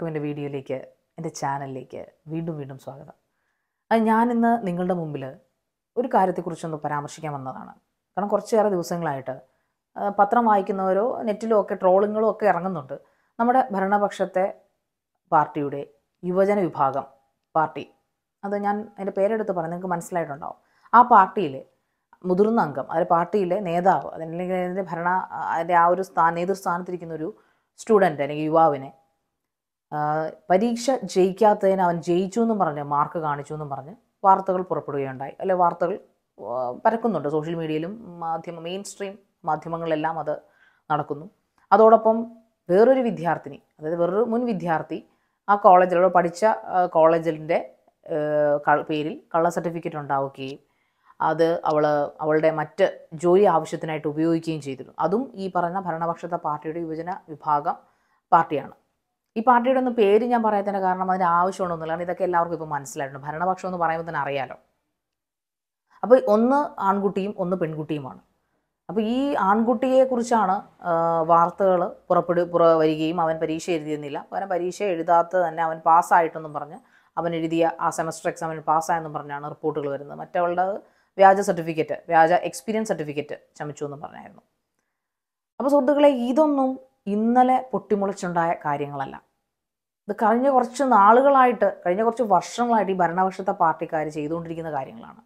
എല്ലാവർക്കും എൻ്റെ വീഡിയോയിലേക്ക് എൻ്റെ ചാനലിലേക്ക് വീണ്ടും വീണ്ടും സ്വാഗതം അത് ഞാനിന്ന് നിങ്ങളുടെ മുമ്പിൽ ഒരു കാര്യത്തെക്കുറിച്ചൊന്ന് പരാമർശിക്കാൻ വന്നതാണ് കാരണം കുറച്ചേറെ ദിവസങ്ങളായിട്ട് ആ, പത്രം വായിക്കുന്നവരോ നെറ്റിലോ ഒക്കെ ട്രോളുകളും ഒക്കെ ഇറങ്ങുന്നുണ്ട് നമ്മുടെ ഭരണപക്ഷത്തെ പാർട്ടിയുടെ യുവജന വിഭാഗം പാർട്ടി അത് ഞാൻ അതിൻ്റെ പേരെടുത്ത് പറഞ്ഞു നിങ്ങൾക്ക് മനസ്സിലായിട്ടുണ്ടാവും ആ പാർട്ടിയിലെ മുതിർന്ന അംഗം അതിൽ പാർട്ടിയിലെ നേതാവ് അതല്ലെങ്കിൽ അതിൻ്റെ ഭരണ അതിൻ്റെ ആ ഒരു സ്ഥാന നേതൃസ്ഥാനത്തിരിക്കുന്ന ഒരു സ്റ്റുഡൻറ്റ് അല്ലെങ്കിൽ യുവാവിനെ ആ, പരീക്ഷ ജയിക്കാത്തതിന് അവൻ ജയിച്ചു എന്നും പറഞ്ഞ് മാർക്ക് കാണിച്ചു എന്നും പറഞ്ഞ് വാർത്തകൾ പുറപ്പെടുകയുണ്ടായി അല്ലെ വാർത്തകൾ ആ, പരക്കുന്നുണ്ട് സോഷ്യൽ മീഡിയയിലും മാധ്യമ മെയിൻ സ്ട്രീം മാധ്യമങ്ങളിലെല്ലാം അത് നടക്കുന്നു അതോടൊപ്പം വേറൊരു വിദ്യാർത്ഥിനി അതായത് വേറൊരു മുൻ വിദ്യാർത്ഥി ആ കോളേജിൽ അവിടെ പഠിച്ച കോളേജിൻ്റെ പേരിൽ കള്ള സർട്ടിഫിക്കറ്റ് ഉണ്ടാവുകയും അത് അവൾ അവളുടെ മറ്റ് ജോലി ആവശ്യത്തിനായിട്ട് ഉപയോഗിക്കുകയും ചെയ്തിരുന്നു അതും ഈ പറഞ്ഞ ഭരണപക്ഷത്തെ പാർട്ടിയുടെ യുവജന വിഭാഗം പാർട്ടിയാണ് ഈ പാർട്ടിയുടെ ഒന്നും പേര് ഞാൻ പറയാത്തതിൻ്റെ കാരണം അതിന് ആവശ്യമുണ്ടൊന്നുമില്ല കാരണം ഇതൊക്കെ എല്ലാവർക്കും ഇപ്പോൾ മനസ്സിലായിട്ടുണ്ട് ഭരണപക്ഷം എന്ന് പറയുമ്പോൾ തന്നെ അറിയാലോ അപ്പോൾ ഒന്ന് ആൺകുട്ടിയും ഒന്ന് പെൺകുട്ടിയുമാണ് അപ്പോൾ ഈ ആൺകുട്ടിയെക്കുറിച്ചാണ് വാർത്തകൾ പുറപ്പെടു പുറ വരികയും അവൻ പരീക്ഷ എഴുതിയെന്നില്ല അവൻ പരീക്ഷ എഴുതാത്ത തന്നെ അവൻ പാസ്സായിട്ടെന്നും പറഞ്ഞ് അവൻ എഴുതിയ ആ സെമസ്റ്റർ എക്സാമിന് പാസ്സായെന്നും പറഞ്ഞാണ് റിപ്പോർട്ടുകൾ വരുന്നത് മറ്റവളുടെ വ്യാജ സർട്ടിഫിക്കറ്റ് വ്യാജ എക്സ്പീരിയൻസ് സർട്ടിഫിക്കറ്റ് ചമച്ചു എന്നും പറഞ്ഞായിരുന്നു അപ്പോൾ സുഹൃത്തുക്കളെ ഇതൊന്നും ഇന്നലെ പൊട്ടിമുളച്ചുണ്ടായ കാര്യങ്ങളല്ല ഇത് കഴിഞ്ഞ കുറച്ച് നാളുകളായിട്ട് കഴിഞ്ഞ കുറച്ച് വർഷങ്ങളായിട്ട് ഈ ഭരണപക്ഷത്തെ പാർട്ടിക്കാർ ചെയ്തുകൊണ്ടിരിക്കുന്ന കാര്യങ്ങളാണ്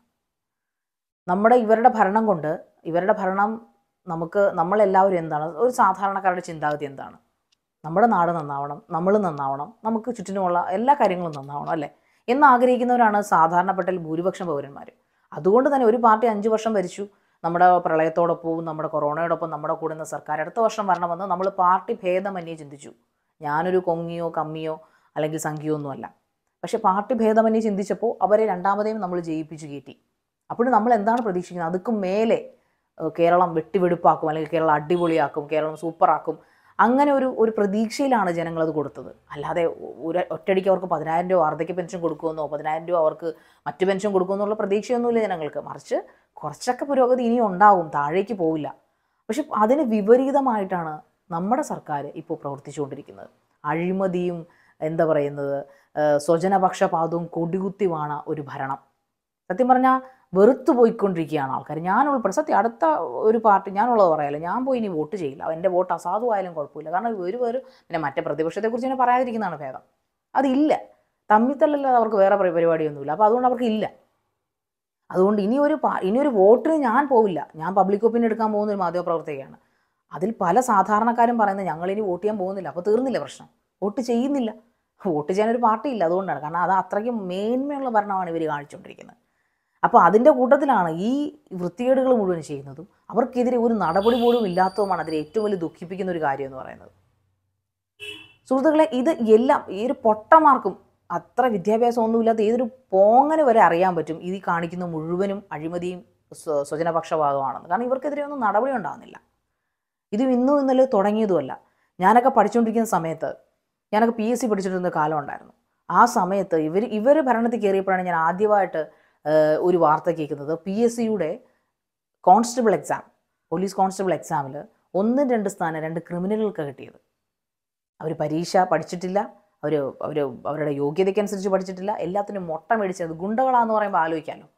നമ്മുടെ ഇവരുടെ ഭരണം കൊണ്ട് ഇവരുടെ ഭരണം നമുക്ക് നമ്മളെല്ലാവരും എന്താണ് ഒരു സാധാരണക്കാരുടെ ചിന്താഗതി എന്താണ് നമ്മുടെ നാട് നന്നാവണം നമ്മൾ നന്നാവണം നമുക്ക് ചുറ്റിനുമുള്ള എല്ലാ കാര്യങ്ങളും നന്നാവണം അല്ലേ എന്ന് ആഗ്രഹിക്കുന്നവരാണ് സാധാരണപ്പെട്ട ഭൂരിപക്ഷം പൗരന്മാർ അതുകൊണ്ട് തന്നെ ഒരു പാർട്ടി അഞ്ച് വർഷം ഭരിച്ചു നമ്മുടെ പ്രളയത്തോടൊപ്പവും നമ്മുടെ കൊറോണയോടൊപ്പം നമ്മുടെ കൂടെ നിന്ന് സർക്കാർ അടുത്ത വർഷം വരണമെന്ന് നമ്മൾ പാർട്ടി ഭേദമന്യേ ചിന്തിച്ചു ഞാനൊരു കൊങ്ങിയോ കമ്മിയോ അല്ലെങ്കിൽ സംഖ്യയോ ഒന്നുമല്ല പക്ഷേ പാർട്ടി ഭേദമന്യേ ചിന്തിച്ചപ്പോൾ അവരെ രണ്ടാമതേയും നമ്മൾ ജയിപ്പിച്ചു കയറ്റി അപ്പോൾ നമ്മൾ എന്താണ് പ്രതീക്ഷിക്കുന്നത് അതുക്കും മേലെ ഏഹ്, കേരളം വെട്ടിവെടുപ്പാക്കും അല്ലെങ്കിൽ കേരളം അടിപൊളിയാക്കും കേരളം സൂപ്പറാക്കും അങ്ങനെ ഒരു ഒരു പ്രതീക്ഷയിലാണ് ജനങ്ങളത് കൊടുത്തത് അല്ലാതെ ഒരു ഒറ്റയടിക്ക് അവർക്ക് പതിനായിരം രൂപ വാർദ്ധക്യ പെൻഷൻ കൊടുക്കുമെന്നോ പതിനായിരം രൂപ അവർക്ക് മറ്റു പെൻഷൻ കൊടുക്കുമെന്നുള്ള പ്രതീക്ഷയൊന്നുമില്ല ജനങ്ങൾക്ക് മറിച്ച് കുറച്ചൊക്കെ പുരോഗതി ഇനിയും ഉണ്ടാവും താഴേക്ക് പോവില്ല പക്ഷെ അതിന് വിപരീതമായിട്ടാണ് നമ്മുടെ സർക്കാർ ഇപ്പോൾ പ്രവർത്തിച്ചുകൊണ്ടിരിക്കുന്നത് അഴിമതിയും എന്താ പറയുന്നത് ഏഹ് സ്വജനപക്ഷപാതവും കൊടികുത്തിവാണ ഒരു ഭരണം സത്യം പറഞ്ഞാൽ വെറുത്തു പോയിക്കൊണ്ടിരിക്കുകയാണ് ആൾക്കാർ ഞാൻ ഉൾപ്പെടെ സത്യം അടുത്ത ഒരു പാർട്ടി ഞാനുള്ളത് പറയാലോ ഞാൻ പോയി ഇനി വോട്ട് ചെയ്യില്ല എൻ്റെ വോട്ട് അസാധുവായാലും കുഴപ്പമില്ല കാരണം ഒരു ഒരു പിന്നെ മറ്റേ പ്രതിപക്ഷത്തെക്കുറിച്ച് ഇങ്ങനെ പറയാതിരിക്കുന്നതാണ് ഭേദം അതില്ല തമ്മിത്തല്ലല്ലാതെ അവർക്ക് വേറെ പരി- പരിപാടിയൊന്നുമില്ല അപ്പോൾ അതുകൊണ്ട് അവർക്ക് ഇല്ല അതുകൊണ്ട് ഇനി ഒരു പാ- ഇനി ഒരു വോട്ടിന് ഞാൻ പോവില്ല ഞാൻ പബ്ലിക് ഒപ്പീനിയൻ എടുക്കാൻ പോകുന്ന ഒരു മാധ്യമപ്രവർത്തകയാണ് അതിൽ പല സാധാരണക്കാരും പറയുന്നത് ഞങ്ങൾ ഇനി വോട്ട് ചെയ്യാൻ പോകുന്നില്ല അപ്പോൾ തീർന്നില്ല പ്രശ്നം വോട്ട് ചെയ്യുന്നില്ല വോട്ട് ചെയ്യാൻ ഒരു പാർട്ടി ഇല്ല അതുകൊണ്ടാണ് കാരണം അത് അത്രയ്ക്ക് മേന്മയുള്ള ഭരണമാണ് ഇവർ കാണിച്ചുകൊണ്ടിരിക്കുന്നത് അപ്പോൾ അതിൻ്റെ കൂട്ടത്തിലാണ് ഈ വൃത്തികേടുകൾ മുഴുവൻ ചെയ്യുന്നതും അവർക്കെതിരെ ഒരു നടപടി പോലും ഇല്ലാത്തതുമാണ് അതിൽ ഏറ്റവും വലിയ ദുഃഖിപ്പിക്കുന്ന ഒരു കാര്യം എന്ന് പറയുന്നത് സുഹൃത്തുക്കളെ ഇത് എല്ലാം ഈ ഒരു പൊട്ടമാർക്കും അത്ര വിദ്യാഭ്യാസം ഒന്നുമില്ലാത്ത ഏതൊരു പോങ്ങനെ വരെ അറിയാൻ പറ്റും ഇത് ഈ കാണിക്കുന്ന മുഴുവനും അഴിമതിയും സ്വ- സ്വജനപക്ഷപാതമാണെന്ന് കാരണം ഇവർക്കെതിരെ ഒന്നും നടപടി ഉണ്ടാകുന്നില്ല ഇത് ഇന്നും ഇന്നലെ തുടങ്ങിയതുമല്ല ഞാനൊക്കെ പഠിച്ചുകൊണ്ടിരിക്കുന്ന സമയത്ത് ഞാനൊക്കെ പി എസ് സി പഠിച്ചിട്ടിരുന്ന കാലം ഉണ്ടായിരുന്നു ആ സമയത്ത് ഇവർ ഇവർ ഭരണത്തിൽ കയറിയപ്പോഴാണ് ഞാൻ ആദ്യമായിട്ട് ഏഹ്, ഒരു വാർത്ത കേൾക്കുന്നത് പി എസ് സിയുടെ കോൺസ്റ്റബിൾ എക്സാം പോലീസ് കോൺസ്റ്റബിൾ എക്സാമിൽ ഒന്നും രണ്ട് സ്ഥാനം രണ്ട് ക്രിമിനലുകൾക്ക് കിട്ടിയത് അവർ പരീക്ഷ പഠിച്ചിട്ടില്ല അവർ അവർ അവരുടെ യോഗ്യതയ്ക്കനുസരിച്ച് പഠിച്ചിട്ടില്ല എല്ലാത്തിനും മുട്ട മേടിച്ചത് ഗുണ്ടകളാന്ന് പറയുമ്പോൾ ആലോചിക്കാമല്ലോ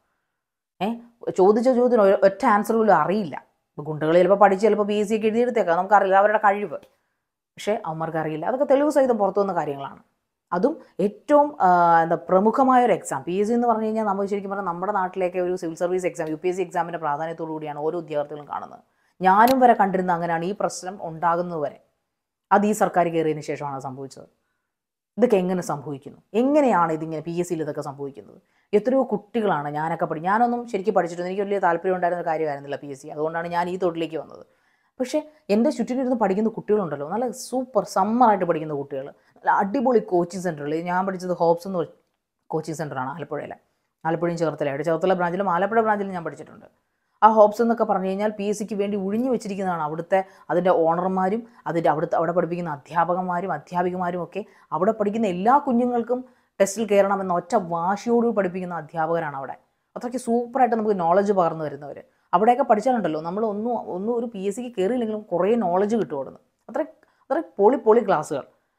ഏ ചോദിച്ച ചോദ്യത്തിന് ഒരു- ഒറ്റ ആൻസർ പോലും അറിയില്ല ഇപ്പോൾ ഗുണ്ടകൾ ചിലപ്പോൾ പഠിച്ച് ചിലപ്പോൾ പി എസ് സി ഒക്കെ എഴുതിയെടുത്തേക്കാം നമുക്കറിയില്ല അവരുടെ കഴിവ് പക്ഷേ അവന്മാർക്ക് അറിയില്ല അതൊക്കെ തെളിവ് സഹിതം പുറത്തു വന്ന കാര്യങ്ങളാണ് അതും ഏറ്റവും ആ, എന്താ പ്രമുഖമായ ഒരു എക്സാം പി എസ് സി എന്ന് പറഞ്ഞു കഴിഞ്ഞാൽ നമ്മൾ ശരിക്കും പറഞ്ഞാൽ നമ്മുടെ നാട്ടിലേക്ക് ഒരു civil service exam U P S C എക്സാമിൻ്റെ പ്രാധാന്യത്തോടു കൂടിയാണ് ഓരോ ഉദ്യോഗാർത്ഥികളും കാണുന്നത് ഞാനും വരെ കണ്ടിരുന്ന അങ്ങനെയാണ് ഈ പ്രശ്നം ഉണ്ടാകുന്നത് വരെ അത് ഈ സർക്കാർ കയറിയതിന് ശേഷമാണ് സംഭവിച്ചത് ഇതൊക്കെ എങ്ങനെ സംഭവിക്കുന്നു എങ്ങനെയാണ് ഇതിങ്ങനെ പി എസ് സിയിൽ ഇതൊക്കെ സംഭവിക്കുന്നത് എത്രയോ കുട്ടികളാണ് ഞാനൊക്കെ പഠി ഞാനൊന്നും ശരിക്കും പഠിച്ചിട്ടുണ്ട് എനിക്ക് വലിയ താല്പര്യം ഉണ്ടായിരുന്ന ഒരു കാര്യമായിരുന്നില്ല പി എസ് സി അതുകൊണ്ടാണ് ഞാൻ ഈ തൊട്ടിലേക്ക് വന്നത് പക്ഷേ എൻ്റെ ചുറ്റിനിരുന്ന് പഠിക്കുന്ന കുട്ടികളുണ്ടല്ലോ നല്ല സൂപ്പർ സമ്മറായിട്ട് പഠിക്കുന്ന കുട്ടികൾ നല്ല അടിപൊളി കോച്ചിങ് സെൻറ്ററുകൾ ഞാൻ പഠിച്ചത് ഹോപ്സ് എന്ന് കോച്ചിങ് സെൻ്ററാണ് ആലപ്പുഴയിൽ ആലപ്പുഴയും ചേർത്തലയായിട്ട് ചേർത്തല ബ്രാഞ്ചിലും ആലപ്പുഴ ബ്രാഞ്ചിലും ഞാൻ പഠിച്ചിട്ടുണ്ട് ആ ഹോപ്സ് എന്നൊക്കെ പറഞ്ഞു കഴിഞ്ഞാൽ പി എസ് സിക്ക് വേണ്ടി ഒഴിഞ്ഞു വെച്ചിരിക്കുന്നതാണ് അവിടുത്തെ അതിൻ്റെ ഓണർമാരും അതിൻ്റെ അവിടുത്തെ അവിടെ പഠിപ്പിക്കുന്ന അധ്യാപകന്മാരും അധ്യാപികമാരും ഒക്കെ അവിടെ പഠിക്കുന്ന എല്ലാ കുഞ്ഞുങ്ങൾക്കും ടെസ്റ്റിൽ കയറണമെന്ന ഒറ്റ വാശിയോട് പഠിപ്പിക്കുന്ന അധ്യാപകരാണ് അവിടെ അത്രയ്ക്ക് സൂപ്പറായിട്ട് നമുക്ക് നോളജ് പകർന്നു വരുന്നവർ അവിടെയൊക്കെ പഠിച്ചാലുണ്ടല്ലോ നമ്മൾ ഒന്നും ഒന്നും ഒരു പി എസ് സിക്ക് കയറിയില്ലെങ്കിലും കുറേ നോളജ് കിട്ടും അവിടുന്ന് അത്ര അത്ര പൊളി പൊളി ക്ലാസ്സുകൾ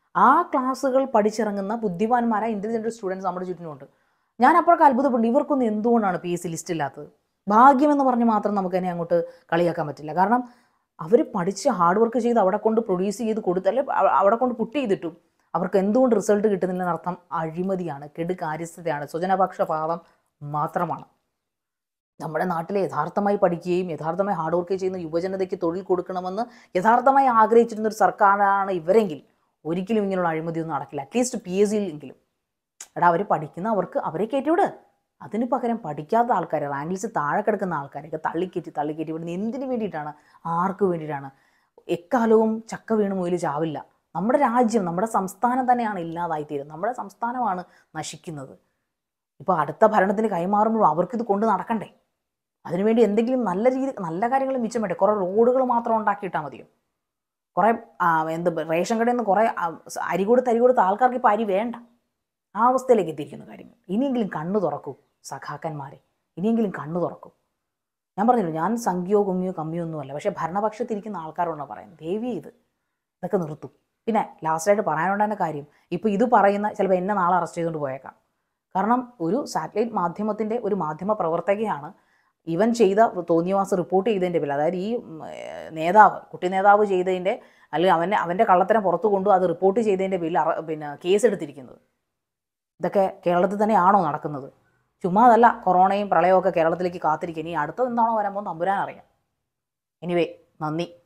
ആ ക്ലാസ്സുകൾ പഠിച്ചിറങ്ങുന്ന ബുദ്ധിമാന്മാരായ ഇൻ്റലിജൻറ്റ് സ്റ്റുഡൻസ് നമ്മുടെ ചുറ്റിനുമുണ്ട് ഞാൻ അപ്പോഴൊക്കെ അത്ഭുതപ്പെട്ടു ഇവർക്കൊന്നും എന്തുകൊണ്ടാണ് പി എസ് സി ലിസ്റ്റില്ലാത്തത് ഭാഗ്യമെന്ന് പറഞ്ഞ് മാത്രം നമുക്ക് തന്നെ അങ്ങോട്ട് കളിയാക്കാൻ പറ്റില്ല കാരണം അവർ പഠിച്ച് ഹാർഡ് വർക്ക് ചെയ്ത് അവിടെ കൊണ്ട് പ്രൊഡ്യൂസ് ചെയ്ത് കൊടുത്ത് അല്ലെ അവ- അവിടെ കൊണ്ട് പുട്ട് ചെയ്തിട്ടും അവർക്ക് എന്തുകൊണ്ട് റിസൾട്ട് കിട്ടുന്നില്ലെന്ന് അർത്ഥം അഴിമതിയാണ് കെടുകാര്യസ്ഥതയാണ് സ്വജനപക്ഷപാതം മാത്രമാണ് നമ്മുടെ നാട്ടിലെ യഥാർത്ഥമായി പഠിക്കുകയും യഥാർത്ഥമായി ഹാർഡ് വർക്ക് ചെയ്യുന്ന യുവജനതയ്ക്ക് തൊഴിൽ കൊടുക്കണമെന്ന് യഥാർത്ഥമായി ആഗ്രഹിച്ചിരുന്ന ഒരു സർക്കാരാണ് ഇവരെങ്കിൽ ഒരിക്കലും ഇങ്ങനെയുള്ള അഴിമതിയൊന്നും നടക്കില്ല അറ്റ്ലീസ്റ്റ് പി എസ് സിയിലെങ്കിലും എടാ അവർ പഠിക്കുന്ന അവർക്ക് അവരെ കയറ്റിവിട് അതിന് പകരം പഠിക്കാത്ത ആൾക്കാരെ റാങ്ക് ലിസ്റ്റ് താഴെ കിടക്കുന്ന ആൾക്കാരെയൊക്കെ തള്ളിക്കയറ്റി തള്ളിക്കയറ്റി വിടുന്നത് എന്തിനു വേണ്ടിയിട്ടാണ് ആർക്ക് വേണ്ടിയിട്ടാണ് എക്കാലവും ചക്ക വീണ് മുയിൽ ചാവില്ല നമ്മുടെ രാജ്യം നമ്മുടെ സംസ്ഥാനം തന്നെയാണ് ഇല്ലാതായിത്തീരുന്നത് നമ്മുടെ സംസ്ഥാനമാണ് നശിക്കുന്നത് ഇപ്പോൾ അടുത്ത ഭരണത്തിന് കൈമാറുമ്പോഴും അവർക്കിത് കൊണ്ട് നടക്കണ്ടേ അതിനുവേണ്ടി എന്തെങ്കിലും നല്ല രീതി നല്ല കാര്യങ്ങൾ മിച്ചം വേണ്ടേ കുറേ റോഡുകൾ മാത്രം ഉണ്ടാക്കിയിട്ടാൽ മതിയോ കുറേ ആ, എന്ത് റേഷൻ കടയിൽ നിന്ന് കുറേ ആ, അരി കൊടുത്ത് അരി കൊടുത്ത ആൾക്കാർക്ക് ഇപ്പോൾ അരി വേണ്ട ആ അവസ്ഥയിലേക്ക് എത്തിയിരിക്കുന്ന കാര്യങ്ങൾ ഇനിയെങ്കിലും കണ്ണു തുറക്കൂ സഖാക്കന്മാരെ ഇനിയെങ്കിലും കണ്ണു തുറക്കൂ ഞാൻ പറഞ്ഞില്ല ഞാൻ സംഖ്യയോ കുമ്മിയോ കമ്മിയോ ഒന്നുമല്ല പക്ഷേ ഭരണപക്ഷത്തിരിക്കുന്ന ആൾക്കാരോടാണ് പറയുന്നത് ദേവി ഇത് ഇതൊക്കെ നിർത്തും പിന്നെ ലാസ്റ്റായിട്ട് പറയാനുണ്ടായ കാര്യം ഇപ്പോൾ ഇത് പറയുന്ന ചിലപ്പോൾ എന്നെ നാളെ അറസ്റ്റ് ചെയ്തുകൊണ്ട് പോയേക്കാം കാരണം ഒരു സാറ്റലൈറ്റ് മാധ്യമത്തിൻ്റെ ഒരു മാധ്യമ പ്രവർത്തകയാണ് ഇവൻ ചെയ്ത തോന്നിയവാസം റിപ്പോർട്ട് ചെയ്തതിൻ്റെ പേരിൽ അതായത് ഈ ഉം, ഏർ, നേതാവ് കുട്ടി നേതാവ് ചെയ്തതിൻ്റെ അല്ലെങ്കിൽ അവനെ അവൻ്റെ കള്ളത്തരം പുറത്തു കൊണ്ടു അത് റിപ്പോർട്ട് ചെയ്തതിൻ്റെ പേരിൽ അറ പിന്നെ കേസ് എടുത്തിരിക്കുന്നത് ഇതൊക്കെ കേരളത്തിൽ തന്നെയാണോ നടക്കുന്നത് ചുമ്മാ അതല്ല കൊറോണയും പ്രളയവും ഒക്കെ കേരളത്തിലേക്ക് കാത്തിരിക്കുക ഇനി അടുത്തത് എന്താണോ വരാൻ പോകുന്നത് തമ്പുരാൻ അറിയാം എനിവേ നന്ദി